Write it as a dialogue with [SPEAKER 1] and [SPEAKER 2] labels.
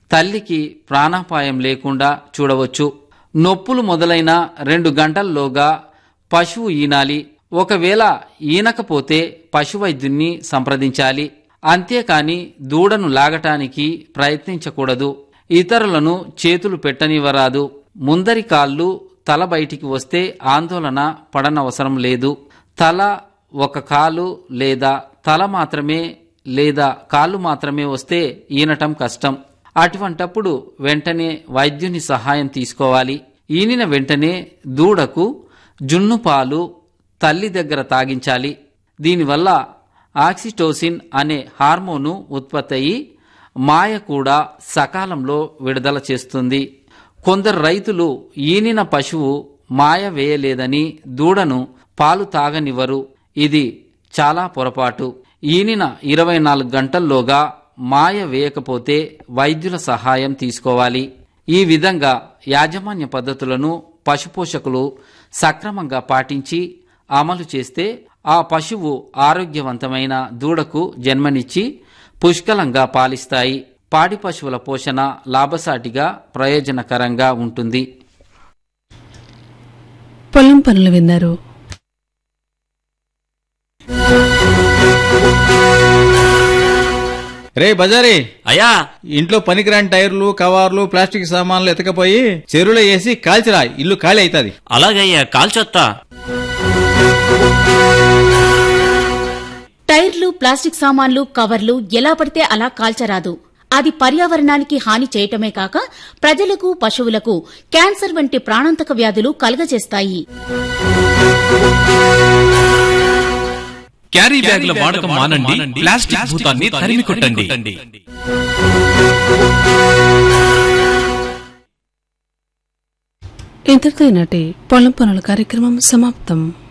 [SPEAKER 1] తల్లికి ప్రాణాపాయం లేకుండా చూడవచ్చు నొప్పులు మొదలైన రెండు గంటల్లోగా పశువు ఈనాలి ఒకవేళ ఈనకపోతే పశువైద్యుణ్ణి సంప్రదించాలి అంతేకాని దూడను లాగటానికి ప్రయత్నించకూడదు ఇతరులను చేతులు పెట్టనివ్వరాదు ముందరి కాళ్ళు తల బయటికి వస్తే ఆందోళన పడనవసరం లేదు తల ఒక కాలు లేదా తల మాత్రమే లేదా కాళ్ళు మాత్రమే వస్తే ఈనటం కష్టం అటువంటప్పుడు వెంటనే వైద్యుని సహాయం తీసుకోవాలి ఈనిన వెంటనే దూడకు జున్ను పాలు తల్లి దగ్గర తాగించాలి దీనివల్ల ఆక్సిటోసిన్ అనే హార్మోను ఉత్పత్తి అయి మాయ కూడా సకాలంలో విడుదల చేస్తుంది కొందరు రైతులు ఈనిన పశువు మాయ వేయలేదని దూడను పాలు తాగనివ్వరు ఇది చాలా పొరపాటు ఈనిన ఇరవై నాలుగు గంటల్లోగా మాయ వేయకపోతే వైద్యుల సహాయం తీసుకోవాలి ఈ విధంగా యాజమాన్య పద్ధతులను పశుపోషకులు సక్రమంగా పాటించి అమలు చేస్తే ఆ పశువు ఆరోగ్యవంతమైన దూడకు జన్మనిచ్చి పుష్కలంగా పాలిస్తాయి పాడి పశువుల పోషణ లాభసాటిగా ప్రయోజనకరంగా ఉంటుంది
[SPEAKER 2] పొలం పనులు విన్నారు
[SPEAKER 3] రే బజారీ
[SPEAKER 4] అయ్యా
[SPEAKER 3] ఇంట్లో పనికిరాని టైర్లు కవర్లు ప్లాస్టిక్ సామాన్లు ఎతకపోయి చెరువులో వేసి కాల్చిరా ఇల్లు ఖాళీ అవుతుంది
[SPEAKER 4] అలాగయ్యా కాల్చొత్తా
[SPEAKER 5] టైర్లు ప్లాస్టిక్ సామాన్లు కవర్లు ఎలా పడితే అలా కాల్చరాదు అది పర్యావరణానికి హాని చేయటమే కాక ప్రజలకు పశువులకు క్యాన్సర్ వంటి ప్రాణాంతక వ్యాధులు కలుగజేస్తాయి
[SPEAKER 6] క్యారీ బ్యాగుల వాడకం మానండి ప్లాస్టిక్ భూతాన్ని తరిమి కొట్టండి
[SPEAKER 2] ఇంతటితో ఈనాటి పొలం పనుల కార్యక్రమం సమాప్తం